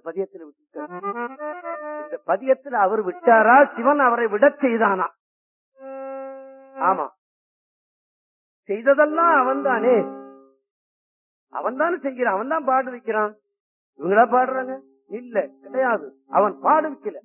பதியத்துல விட்டுருக்காரு இந்த பதியத்துல அவர் விட்டாரா சிவன் அவரை விடச் செய்தானா ஆமா செய்ததெல்லாம் அவன் தானே அவன் தானே செய்கிறான் அவன் தான் பாடு வைக்கிறான் இவங்களா பாடுறாங்க இல்ல கிடையாது அவன் பாடு வைக்கல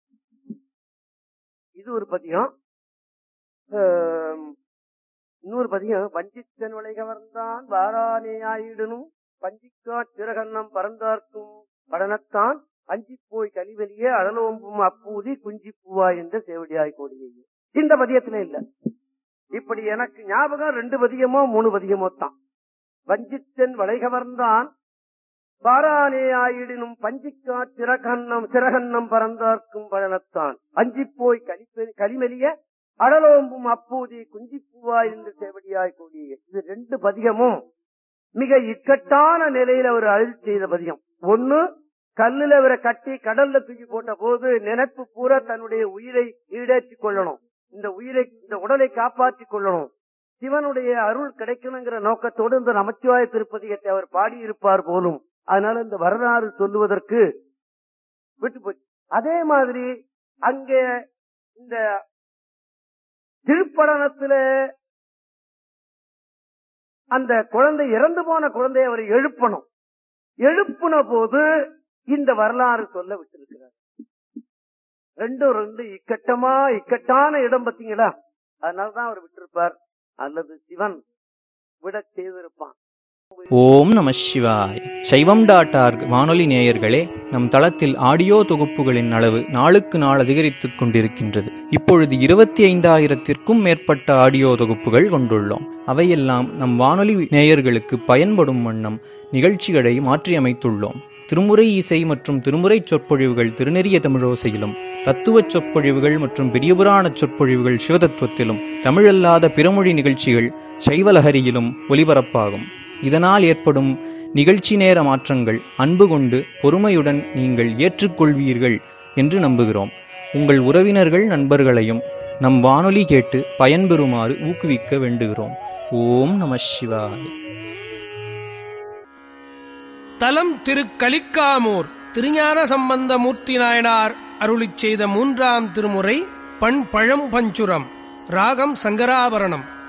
இது ஒரு பதியம் ஆம், இன்னொரு பதியம் வஞ்சித்தன் விலை கவர்ந்தான் வாரானே ஆயிடனும் பஞ்சிக்கா திரகன்னம் பறந்தார்க்கும் படனத்தான் அஞ்சி போய் கலிவெளியே அடலோம்பும் அப்பூதி குஞ்சி பூவா என்ற சேவடியாய் கோடியே இந்த பதியத்துல இல்ல இப்படி எனக்கு ஞாபகம் ரெண்டு பதியமோ மூணு பதியமோ தான் வஞ்சித்தன் வளை கவர்ந்தான் பாரானே ஆயிடினும் பஞ்சிக்கா திரகன்னம் சிறகன்னம் பறந்தார்க்கும் பழனத்தான் அஞ்சி போய் கலிப்பெ- கலிமெலிய அடலோம்பும் அப்பூதி குஞ்சிப்பூவாய் என்று சேவடியாய் கூடிய இது ரெண்டு பதிகமும் மிக இக்கட்டான நிலையில அவர் அழுதி செய்த பதிகம் ஒண்ணு கல்லுல அவரை கட்டி கடல்ல தூக்கி போட்ட போது நினைப்பு பூரா தன்னுடைய உயிரை ஈடேற்றிக் கொள்ளணும் இந்த உயிரை இந்த உடலை காப்பாற்றிக் கொள்ளணும் சிவனுடைய அருள் கிடைக்கணுங்கிற நோக்கத்தோடு இந்த நமச்சிவாய திருப்பதிகத்தை அவர் பாடியிருப்பார் போலும் அதனால இந்த வரலாறு சொல்லுவதற்கு விட்டு போச்சு அதே மாதிரி அங்கே இந்த திருப்படனத்துல அந்த குழந்தை இறந்து போன குழந்தையை அவர் எழுப்பணும் எழுப்புன போது இந்த வரலாறு சொல்ல விட்டிருக்கிறார் ரெண்டும் ரெண்டு இக்கட்டமா இக்கட்டான இடம் பாத்தீங்களா அதனாலதான் அவர் விட்டிருப்பார் அல்லது சிவன் விட செய்திருப்பான் ஓம் நம சிவாய் சைவம் டாட் ஆர்க் வானொலி நேயர்களே நம் தளத்தில் ஆடியோ தொகுப்புகளின் அளவு நாளுக்கு நாள் அதிகரித்துக் கொண்டிருக்கின்றது இப்பொழுது இருபத்தி ஐந்தாயிரத்திற்கும் மேற்பட்ட ஆடியோ தொகுப்புகள் கொண்டுள்ளோம் அவையெல்லாம் நம் வானொலி நேயர்களுக்கு பயன்படும் வண்ணம் நிகழ்ச்சிகளை மாற்றியமைத்துள்ளோம் திருமுறை இசை மற்றும் திருமுறை சொற்பொழிவுகள் திருநெறிய தமிழோசையிலும் தத்துவச் சொற்பொழிவுகள் மற்றும் பெரியபுராண சொற்பொழிவுகள் சிவதத்துவத்திலும் தமிழல்லாத பிறமொழி நிகழ்ச்சிகள் சைவலஹரியிலும் ஒலிபரப்பாகும் இதனால் ஏற்படும் நிகழ்ச்சி நேர மாற்றங்கள் அன்பு கொண்டு பொறுமையுடன் நீங்கள் ஏற்றுக்கொள்வீர்கள் என்று நம்புகிறோம் உங்கள் உறவினர்கள் நண்பர்களையும் நம் வானொலி கேட்டு பயன்பெறுமாறு ஊக்குவிக்க வேண்டுகிறோம் ஓம் நம சிவாய் தலம் திரு கலிக்காமூர் திருஞான சம்பந்த மூர்த்தி நாயனார் அருளிச் செய்த மூன்றாம் திருமுறை பண் பழம் பஞ்சுரம் ராகம் சங்கராபரணம்